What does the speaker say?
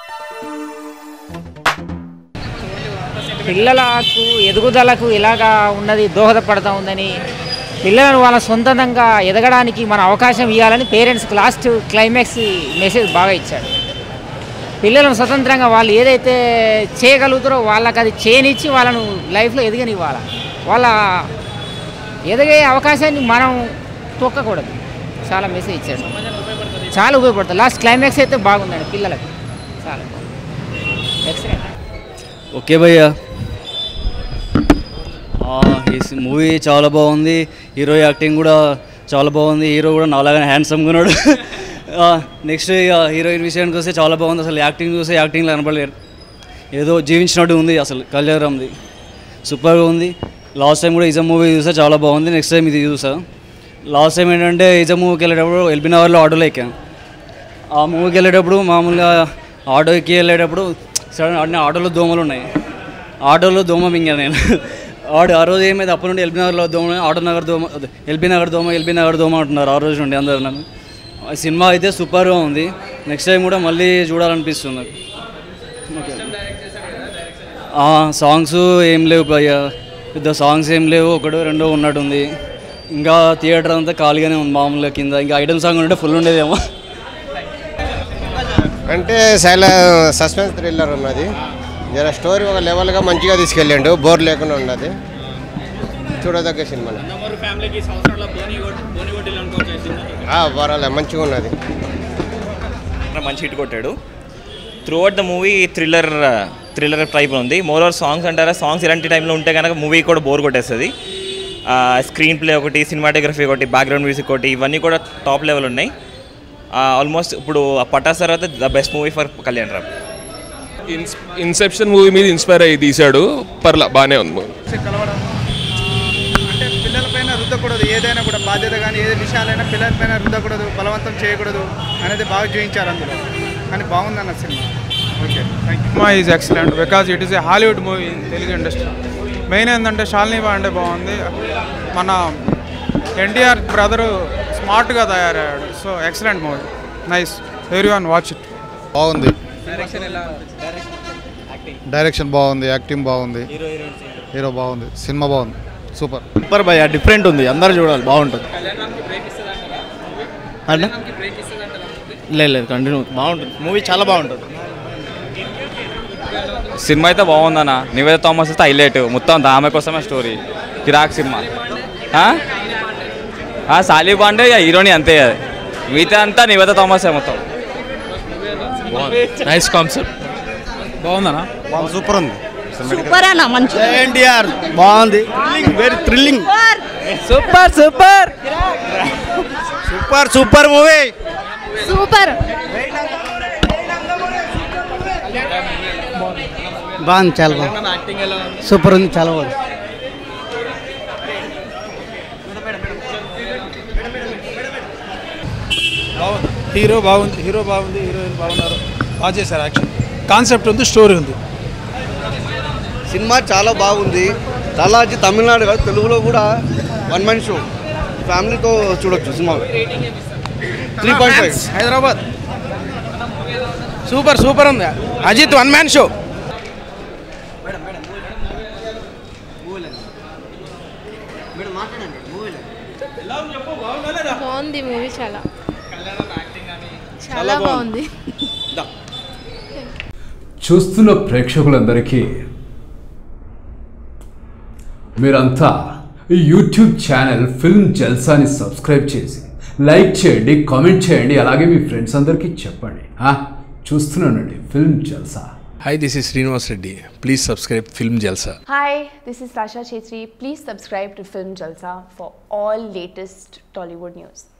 పిల్లలకు ఎదుగుదలకు ఇలాగా ఉన్నది దోహదపడతా ఉందని పిల్లలను వాళ్ళ సొంతంగా ఎదగడానికి మన అవకాశం ఇవ్వాలని పేరెంట్స్కి లాస్ట్ క్లైమాక్స్ మెసేజ్ బాగా ఇచ్చాడు పిల్లలను స్వతంత్రంగా వాళ్ళు ఏదైతే చేయగలుగుతారో వాళ్ళకి అది చేయనిచ్చి వాళ్ళను లైఫ్లో ఎదగనివ్వాలి వాళ్ళ ఎదిగే అవకాశాన్ని మనం తొక్కకూడదు చాలా మెసేజ్ ఇచ్చాడు చాలా ఉపయోగపడుతుంది లాస్ట్ క్లైమాక్స్ అయితే బాగుందండి పిల్లలకు చాలా ఎక్సలెంట్ ఓకే భయ్యా ఈ మూవీ చాలా బాగుంది హీరో యాక్టింగ్ కూడా చాలా బాగుంది హీరో కూడా నాలాగానే హ్యాండ్సమ్గా ఉన్నాడు నెక్స్ట్ ఇక హీరోయిన్ విషయానికి వస్తే చాలా బాగుంది అసలు యాక్టింగ్ చూస్తే యాక్టింగ్లో కనపడలేరు ఏదో జీవించినట్టు ఉంది అసలు కళ్యాణంది సూపర్గా ఉంది లాస్ట్ టైం కూడా ఇజం మూవీ చూసా చాలా బాగుంది నెక్స్ట్ టైం ఇది చూసా లాస్ట్ టైం ఏంటంటే ఇజం మూవీకి వెళ్ళేటప్పుడు ఎల్బీ నగర్లో ఆటోలో ఎక్కాను ఆ మూవీకి వెళ్ళేటప్పుడు మామూలుగా ఆటో ఎక్కి వెళ్ళేటప్పుడు సడన్ అన్ని ఆటోలో దోమలు ఉన్నాయి ఆటోలో దోమ మింగా నేను ఆడు ఆ రోజు ఏమైంది అప్పటి నుండి ఎల్బీ నగర్లో దోమ ఆటో నగర్ దోమ అదే, ఎల్బీ నగర్ దోమ ఎల్బీ నగర్ దోమ అంటున్నారు ఆ రోజు నుండి అందరు నన్ను ఆ సినిమా అయితే సూపర్గా ఉంది నెక్స్ట్ టైం కూడా మళ్ళీ చూడాలనిపిస్తుంది నాకు ఓకే ఆ, సాంగ్స్ ఏం లేవు భయ్య పెద్ద సాంగ్స్ ఏం లేవు ఒకటో రెండో ఉన్నట్టుంది ఇంకా థియేటర్ అంతా ఖాళీగానే ఉంది మామూలుగా కింద ఇంకా ఐటమ్ సాంగ్ ఉంటే ఫుల్ ఉండేదేమో అంటే సైల సస్పెన్స్ థ్రిల్లర్ ఉన్నది జర స్టోరీ ఒక లెవెల్గా మంచిగా తీసుకెళ్ళిండు బోర్ లేకుండా ఉన్నది చూడదగ్గ సినిమా పర్వాలే మంచిగా ఉన్నది మంచి హిట్ కొట్టాడు throughout the movie thriller thriller type ఉంది మోర్ ఓవర్ సాంగ్స్ అంటారా సాంగ్స్ ఇలాంటి టైంలో ఉంటే కనుక మూవీ కూడా బోర్ కొట్టేస్తుంది స్క్రీన్ ప్లే ఒకటి సినిమాటోగ్రఫీ ఒకటి బ్యాక్గ్రౌండ్ మ్యూజిక్ ఒకటి ఇవన్నీ కూడా టాప్ లెవెల్ ఉన్నాయి ఆల్మోస్ట్ ఇప్పుడు ఆ పటాస్ తర్వాత the best movie for Kalyan Ram ఇన్స్ ఇన్సెప్షన్ మూవీ మీద ఇన్స్పైర్ అయ్యి తీశాడు పర్లా బాగానే ఉంది మూవీ అంటే పిల్లలపైన రుద్దకూడదు ఏదైనా కూడా బాధ్యత కానీ ఏ విషయాలైనా పిల్లలపైన రుద్దకూడదు బలవంతం చేయకూడదు అనేది బాగా చూపించారు అందులో కానీ బాగుందన్న సినిమా ఓకే థ్యాంక్ యూ సినిమా is excellent because it is a Hollywood movie in Telugu industry main ఏంటంటే షాలిని బాండే బాగుంది మన ఎన్టీఆర్ బ్రదరు స్మార్ట్గా తయారయ్యాడు so excellent movie nice very one watch it బాగుంది డైరెక్షన్ బాగుంది యాక్టింగ్ బాగుంది హీరో బాగుంది సినిమా బాగుంది సూపర్ సూపర్ భయ డిఫరెంట్ ఉంది అందరు చూడాలి బాగుంటుంది అంటే లేదు లేదు కంటిన్యూ బాగుంటుంది మూవీ చాలా బాగుంటుంది సినిమా అయితే బాగుందన్న నివేద థామస్ అయితే హైలైట్ మొత్తం ఆమె కోసమే స్టోరీ కిరాక్ సినిమా ఆ? ఆ, సాలి బాండే ఇక హీరోని అంతే అది మిగతా అంతా నివేద థామస్ మొత్తం నైస్ కాన్సెప్ట్ బాగుందనా సూపర్ ఉంది సూపర్ అన్న మంచి ఎన్టీఆర్ బాగుంది very thrilling super super super super movie super బాగుంది చాలా బాగుంది సూపర్ ఉంది చాలా బాగుంది బాగుంది హీరో బాగుంది హీరో బాగుంది హీరోయిన్ బాగున్నారు బాగా చేశారు యాక్షన్ కాన్సెప్ట్ ఉంది స్టోరీ ఉంది సినిమా చాలా బాగుంది తలాజీ తమిళనాడు కాదు తెలుగులో కూడా వన్ మ్యాన్ షో ఫ్యామిలీతో చూడొచ్చు సినిమా three point five Hyderabad super super ఉంది అజిత్ వన్ మ్యాన్ షో బాగుంది మూవీ చాలా చాలా బాగుంది చూస్తున్న ప్రేక్షకులందరికీ మీరంతా ఈ యూట్యూబ్ ఛానల్ ఫిల్మ్ జల్సాని సబ్స్క్రైబ్ చేసి లైక్ చేయండి కామెంట్ చేయండి అలాగే మీ ఫ్రెండ్స్ అందరికీ చెప్పండి ఆ, చూస్తున్నానండి film Jalsa Hi, this is Srinivas Reddy. Please subscribe Film Jalsa. Hi, this is Rasha Chetri. Please subscribe to Film Jalsa for all latest Tollywood news.